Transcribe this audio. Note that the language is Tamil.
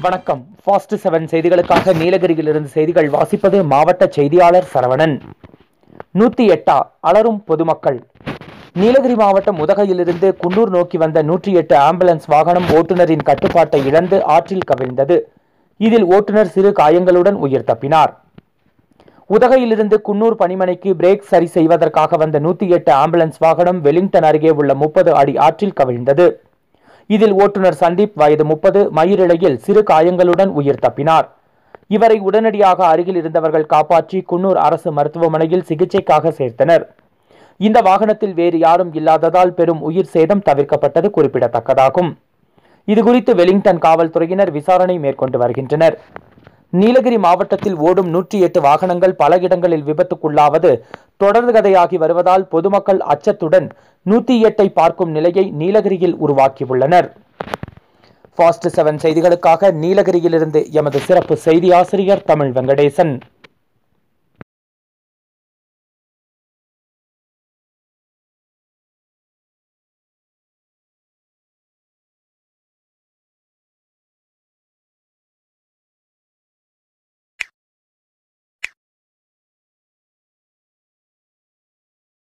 வணக்கம் ஃபாஸ்ட் செவன் செய்திகளுக்காக நீலகிரியிலிருந்து செய்திகள் வாசிப்பது மாவட்ட செய்தியாளர் சரவணன் நூத்தி எட்டா அலரும் பொதுமக்கள் நீலகிரி மாவட்டம் உதகையிலிருந்து குன்னூர் நோக்கி வந்த நூற்றி எட்டு ஆம்புலன்ஸ் வாகனம் ஓட்டுநரின் கட்டுப்பாட்டை இழந்து ஆற்றில் கவிழ்ந்தது இதில் ஓட்டுநர் சிறு காயங்களுடன் உயிர் தப்பினார் உதகையிலிருந்து குன்னூர் பணிமனைக்கு பிரேக் சரி செய்வதற்காக வந்த நூத்தி எட்டு ஆம்புலன்ஸ் வாகனம் வெலிங்டன் அருகே உள்ள முப்பது அடி ஆற்றில் கவிழ்ந்தது இதில் ஓட்டுநர் சந்தீப் வயது முப்பது மயிரிழையில் சிறு காயங்களுடன் உயிர் தப்பினார் இவரை உடனடியாக அருகில் இருந்தவர்கள் காப்பாற்றி குன்னூர் அரசு மருத்துவமனையில் சிகிச்சைக்காக சேர்த்தனர் இந்த வாகனத்தில் வேறு யாரும் இல்லாததால் பெரும் உயிர் சேதம் தவிர்க்கப்பட்டது குறிப்பிடத்தக்கதாகும் இதுகுறித்து வெலிங்டன் காவல்துறையினர் விசாரணை மேற்கொண்டு வருகின்றனர் நீலகிரி மாவட்டத்தில் ஓடும் நூற்றி எட்டு வாகனங்கள் பல இடங்களில் விபத்துக்குள்ளாவது தொடர் கதையாகி வருவதால் பொதுமக்கள் அச்சத்துடன் நூற்றி எட்டை பார்க்கும் நிலையை நீலகிரியில் உருவாக்கியுள்ளனர் ஃபாஸ்ட் செவன் செய்திகளுக்காக நீலகிரியிலிருந்து எமது சிறப்பு செய்தி ஆசிரியர் தமிழ் வெங்கடேசன்